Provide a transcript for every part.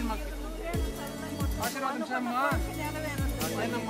ಹೆಣ್ಮಕ್ಳು ಆಶೀರ್ವಾದ ನಿಮಿಷ ಅಮ್ಮ ಏನಮ್ಮ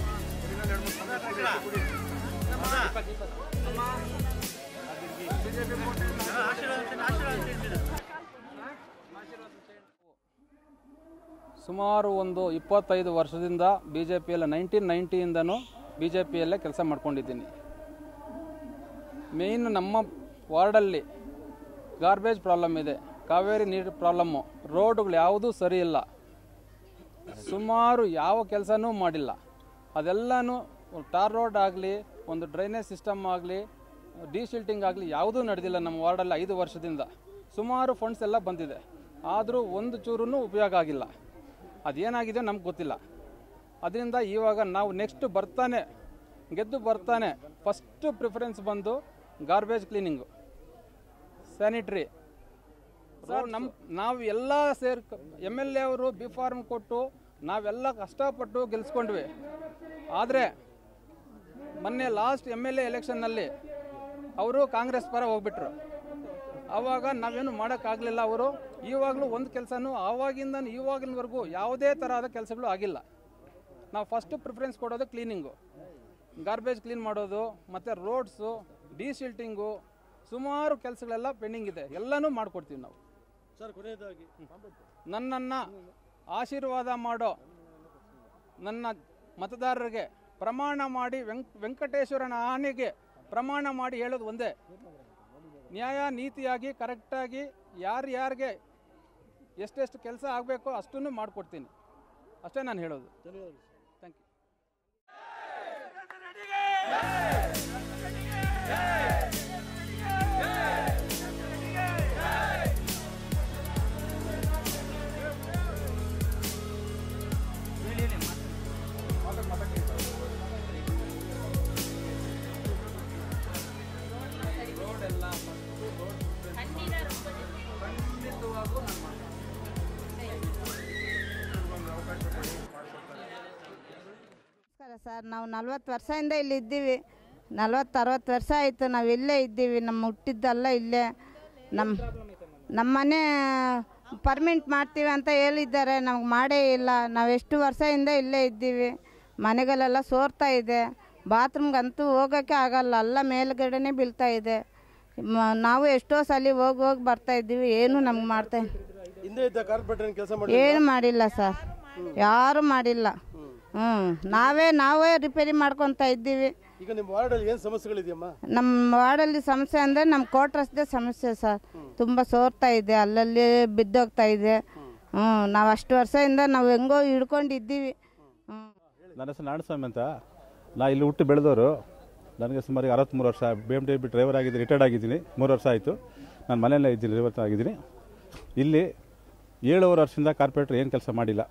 ಸುಮಾರು ಒಂದು ಇಪ್ಪತ್ತೈದು ವರ್ಷದಿಂದ ಬಿ ಜೆ ಪಿಯಲ್ಲಿ ನೈನ್ಟೀನ್ ನೈಂಟಿಯಿಂದನೂ ಬಿ ಜೆ ಪಿಯಲ್ಲೇ ಕೆಲಸ ಮಾಡ್ಕೊಂಡಿದ್ದೀನಿ ಮೇಯ್ನ್ ನಮ್ಮ ವಾರ್ಡಲ್ಲಿ ಗಾರ್ಬೇಜ್ ಪ್ರಾಬ್ಲಮ್ ಇದೆ ಕಾವೇರಿ ನೀರು ಪ್ರಾಬ್ಲಮ್ಮು ರೋಡುಗಳು ಯಾವುದೂ ಸರಿ ಇಲ್ಲ ಸುಮಾರು ಯಾವ ಕೆಲಸನೂ ಮಾಡಿಲ್ಲ ಅದೆಲ್ಲನೂ ಟಾರ್ ರೋಡ್ ಆಗಲಿ ಒಂದು ಡ್ರೈನೇಜ್ ಸಿಸ್ಟಮ್ ಆಗಲಿ ಡಿಶಿಲ್ಟಿಂಗ್ ಆಗಲಿ ಯಾವುದೂ ನಡೆದಿಲ್ಲ ನಮ್ಮ ವಾರ್ಡಲ್ಲಿ ಐದು ವರ್ಷದಿಂದ ಸುಮಾರು ಫಂಡ್ಸ್ ಎಲ್ಲ ಬಂದಿದೆ ಆದರೂ ಒಂದು ಚೂರೂ ಉಪಯೋಗ ಆಗಿಲ್ಲ ಅದೇನಾಗಿದೆ ನಮ್ಗೆ ಗೊತ್ತಿಲ್ಲ ಅದರಿಂದ ಇವಾಗ ನಾವು ನೆಕ್ಸ್ಟ್ ಬರ್ತಾನೆ ಗೆದ್ದು ಬರ್ತಾನೆ ಫಸ್ಟು ಪ್ರಿಫರೆನ್ಸ್ ಬಂದು ಗಾರ್ಬೇಜ್ ಕ್ಲೀನಿಂಗು ಸ್ಯಾನಿಟ್ರಿ ಸರ್ ನಮ್ಮ ನಾವು ಎಲ್ಲ ಸೇರ್ ಎಮ್ ಎಲ್ ಎ ಅವರು ಬಿ ಫಾರ್ಮ್ ಕೊಟ್ಟು ನಾವೆಲ್ಲ ಕಷ್ಟಪಟ್ಟು ಗೆಲ್ಸ್ಕೊಂಡ್ವಿ ಆದರೆ ಮೊನ್ನೆ ಲಾಸ್ಟ್ ಎಮ್ ಎಲ್ ಎ ಎಲೆಕ್ಷನ್ನಲ್ಲಿ ಅವರು ಕಾಂಗ್ರೆಸ್ ಪರ ಹೋಗ್ಬಿಟ್ರು ಆವಾಗ ನಾವೇನು ಮಾಡೋಕ್ಕಾಗಲಿಲ್ಲ ಅವರು ಇವಾಗಲೂ ಒಂದು ಕೆಲಸನೂ ಆವಾಗಿಂದ ಇವಾಗಿನವರೆಗೂ ಯಾವುದೇ ಥರದ ಕೆಲಸಗಳು ಆಗಿಲ್ಲ ನಾವು ಫಸ್ಟು ಪ್ರಿಫರೆನ್ಸ್ ಕೊಡೋದು ಕ್ಲೀನಿಂಗು ಗಾರ್ಬೇಜ್ ಕ್ಲೀನ್ ಮಾಡೋದು ಮತ್ತು ರೋಡ್ಸು ಡಿಶಿಲ್ಟಿಂಗು ಸುಮಾರು ಕೆಲಸಗಳೆಲ್ಲ ಪೆಂಡಿಂಗ್ ಇದೆ ಎಲ್ಲನೂ ಮಾಡಿಕೊಡ್ತೀವಿ ನಾವು ಸರ್ ಕೊನೆಯದಾಗಿ ನನ್ನನ್ನು ಆಶೀರ್ವಾದ ಮಾಡೋ ನನ್ನ ಮತದಾರರಿಗೆ ಪ್ರಮಾಣ ಮಾಡಿ ವೆಂಕ್ ವೆಂಕಟೇಶ್ವರನ ಆನೆಗೆ ಪ್ರಮಾಣ ಮಾಡಿ ಹೇಳೋದು ಒಂದೇ ನ್ಯಾಯ ನೀತಿಯಾಗಿ ಕರೆಕ್ಟಾಗಿ ಯಾರ್ಯಾರಿಗೆ ಎಷ್ಟೆಷ್ಟು ಕೆಲಸ ಆಗಬೇಕೋ ಅಷ್ಟನ್ನು ಮಾಡಿಕೊಡ್ತೀನಿ ಅಷ್ಟೇ ನಾನು ಹೇಳೋದು ಧನ್ಯವಾದಗಳು ಥ್ಯಾಂಕ್ ಯು ನಮಸ್ಕಾರ ಸರ್ ನಾವು ನಲ್ವತ್ತು ವರ್ಷದಿಂದ ಇಲ್ಲಿ ಇದ್ದೀವಿ ನಲ್ವತ್ತು ಅರವತ್ತು ವರ್ಷ ಆಯಿತು ನಾವು ಇಲ್ಲೇ ಇದ್ದೀವಿ ನಮ್ಮ ಹುಟ್ಟಿದ್ದೆಲ್ಲ ಇಲ್ಲೇ ನಮ್ಮ ನಮ್ಮ ಮನೆ ಪರ್ಮಿಂಟ್ ಮಾಡ್ತೀವಿ ಅಂತ ಹೇಳಿದ್ದಾರೆ ನಮ್ಗೆ ಮಾಡೇ ಇಲ್ಲ ನಾವು ಎಷ್ಟು ವರ್ಷದಿಂದ ಇಲ್ಲೇ ಇದ್ದೀವಿ ಮನೆಗಳೆಲ್ಲ ಸೋರ್ತಾ ಇದೆ ಬಾತ್ರೂಮ್ಗಂತೂ ಹೋಗೋಕ್ಕೆ ಆಗಲ್ಲ ಎಲ್ಲ ಮೇಲ್ಗಡೆನೇ ಬೀಳ್ತಾ ಇದೆ ಮ- ನಾವು ಎಷ್ಟೋ ಸಲ ಹೋಗಿ ಹೋಗಿ ಬರ್ತಾ ಇದ್ದೀವಿ ಏನು ನಮ್ಗೆ ಮಾಡ್ತಾ ಹಿಂದೆ ಇದ್ದ ಕಾರ್ಪೊರೇಟರ್ ಕೆಲಸ ಮಾಡಿ ಏನು ಮಾಡಿಲ್ಲ ಸರ್ ಯಾರು ಮಾಡಿಲ್ಲ ಹ್ಞೂ ನಾವೇ ನಾವೇ ರಿಪೇರಿ ಮಾಡ್ಕೊತಾ ಇದ್ದೀವಿ ಈಗ ನಿಮ್ಮ ವಾರ್ಡಲ್ಲಿ ಏನು ಸಮಸ್ಯೆಗಳಿದೆಯಮ್ಮ ನಮ್ಮ ವಾರ್ಡಲ್ಲಿ ಸಮಸ್ಯೆ ಅಂದರೆ ನಮ್ಮ ಕೋಟ್ ರಸ್ತೆ ಸಮಸ್ಯೆ ಸರ್ ತುಂಬ ಸೋರ್ತಾ ಇದೆ ಅಲ್ಲಲ್ಲಿ ಬಿದ್ದೋಗ್ತಾ ಇದೆ ಹ್ಞೂ ನಾವು ಅಷ್ಟು ವರ್ಷದಿಂದ ನಾವು ಹೆಂಗೋ ಹಿಡ್ಕೊಂಡಿದ್ದೀವಿ ಹ್ಞೂ ನನ್ನ ಹೆಸರು ನಾರಾಯಣಸ್ವಾಮಿ ಅಂತ ನಾ ಇಲ್ಲಿ ಹುಟ್ಟು ಬೆಳೆದವರು ನನಗೆ ಸುಮಾರು ಅರವತ್ತ್ಮೂರು ವರ್ಷ B M T B driver ಆಗಿದ್ದೀನಿ ರಿಟೈರ್ಡ್ ಆಗಿದ್ದೀನಿ ಮೂರು ವರ್ಷ ಆಯಿತು ನಾನು ಮನೆಯಲ್ಲೇ ಇದ್ದೀನಿ ರಿವರ್ತ್ ಆಗಿದ್ದೀನಿ ಇಲ್ಲಿ ಏಳುವರೆ ವರ್ಷದಿಂದ ಕಾರ್ಪೊರೇಟ್ರ್ ಏನು ಕೆಲಸ ಮಾಡಿಲ್ಲ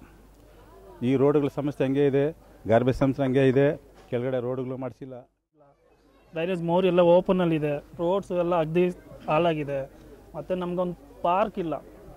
ಈ ರೋಡ್ಗಳ ಸಮಸ್ಯೆ ಹಂಗೆ ಇದೆ ಗಾರ್ಬೇಜ್ ಸಮಸ್ಯೆ ಹಂಗೆ ಇದೆ ಕೆಳಗಡೆ ರೋಡ್ಗಳು ಮಾಡಿಸಿಲ್ಲ ಡ್ರೈನೇಜ್ ಮೋರಿ ಎಲ್ಲ ಓಪನಲ್ಲಿದೆ ರೋಡ್ಸ್ ಎಲ್ಲ ಅಗ್ದಿ ಹಾಳಾಗಿದೆ ಮತ್ತು ನಮಗೊಂದು ಪಾರ್ಕ್ ಇಲ್ಲ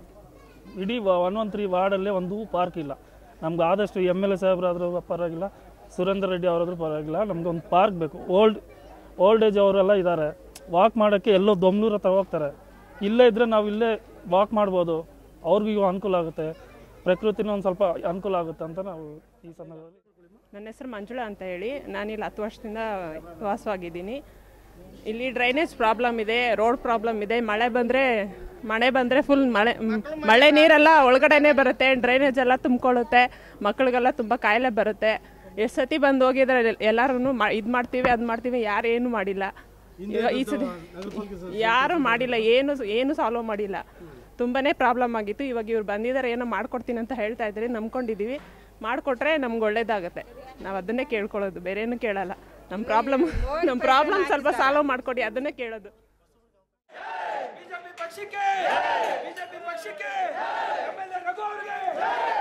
ಇಡೀ ಒನ್ ಒನ್ ತ್ರೀ ವಾರ್ಡಲ್ಲೇ ಒಂದು ಪಾರ್ಕ್ ಇಲ್ಲ ನಮ್ಗೆ ಆದಷ್ಟು ಎಮ್ ಎಲ್ ಎ ಸಾಹೇಬ್ರಾದರೂ ಪರವಾಗಿಲ್ಲ ಸುರೇಂದ್ರ ರೆಡ್ಡಿ ಅವರಾದ್ರೂ ಪರವಾಗಿಲ್ಲ ನಮ್ಗೆ ಒಂದು ಪಾರ್ಕ್ ಬೇಕು ಓಲ್ಡ್ ಓಲ್ಡ್ ಏಜ್ ಅವರೆಲ್ಲ ಇದ್ದಾರೆ ವಾಕ್ ಮಾಡೋಕ್ಕೆ ಎಲ್ಲೋ ದೊಮ್ಲೂರ್ ಹತ್ರ ಹೋಗ್ತಾರೆ ಇಲ್ಲೇ ಇದ್ದರೆ ನಾವು ಇಲ್ಲೇ ವಾಕ್ ಮಾಡ್ಬೋದು ಅವ್ರಿಗೂ ಅನುಕೂಲ ಆಗುತ್ತೆ ಪ್ರಕೃತಿನೂ ಒಂದು ಸ್ವಲ್ಪ ಅನುಕೂಲ ಆಗುತ್ತೆ ಅಂತ ನಾವು ಈ ಸಂದರ್ಭದಲ್ಲಿ ನನ್ನ ಹೆಸರು ಮಂಜುಳಾ ಅಂತ ಹೇಳಿ ನಾನಿಲ್ಲಿ ಹತ್ತು ವರ್ಷದಿಂದ ವಾಸವಾಗಿದ್ದೀನಿ ಇಲ್ಲಿ ಡ್ರೈನೇಜ್ ಪ್ರಾಬ್ಲಮ್ ಇದೆ ರೋಡ್ ಪ್ರಾಬ್ಲಮ್ ಇದೆ ಮಳೆ ಬಂದರೆ ಮಳೆ ಬಂದರೆ ಫುಲ್ ಮಳೆ ಮ್, ಮಳೆ ನೀರೆಲ್ಲ ಒಳಗಡೆನೇ ಬರುತ್ತೆ ಡ್ರೈನೇಜ್ ಎಲ್ಲ ತುಂಬಿಕೊಳ್ಳುತ್ತೆ ಮಕ್ಕಳಿಗೆಲ್ಲ ತುಂಬ ಕಾಯಿಲೆ ಬರುತ್ತೆ ಎಷ್ಟು ಸತಿ ಬಂದು ಹೋಗಿದ್ರೆ ಎಲ್ಲರೂ ಇದು ಮಾಡ್ತೀವಿ ಅದು ಮಾಡ್ತೀವಿ ಯಾರು ಏನು ಮಾಡಿಲ್ಲ ಇವಾಗ ಈ ಸತಿ ಯಾರು ಮಾಡಿಲ್ಲ ಏನು ಏನು ಸಾಲ್ವ್ ಮಾಡಿಲ್ಲ ತುಂಬಾನೇ ಪ್ರಾಬ್ಲಮ್ ಆಗಿತ್ತು ಇವಾಗ ಇವ್ರು ಬಂದಿದ್ದಾರೆ ಏನೋ ಮಾಡ್ಕೊಡ್ತೀನಿ ಅಂತ ಹೇಳ್ತಾ ಇದ್ದಾರೆ ನಂಬ್ಕೊಂಡಿದ್ದೀವಿ ಮಾಡಿಕೊಟ್ರೆ ನಮ್ಗೆ ಒಳ್ಳೇದಾಗುತ್ತೆ ನಾವು ಅದನ್ನೇ ಕೇಳ್ಕೊಳ್ಳೋದು ಬೇರೆ ಏನು ಕೇಳಲ್ಲ ನಮ್ಮ ಪ್ರಾಬ್ಲಮ್ ನಮ್ಮ ಪ್ರಾಬ್ಲಮ್ ಸ್ವಲ್ಪ ಸಾಲ್ವ್ ಮಾಡ್ಕೊಡಿ ಅದನ್ನೇ ಕೇಳೋದು ಬಿಜೆಪಿ ಪಕ್ಷಕ್ಕೆ ಬಿಜೆಪಿ ಪಕ್ಷಕ್ಕೆ ಎಂ ಎಲ್ ಎ ರಘು ಅವರಿಗೆ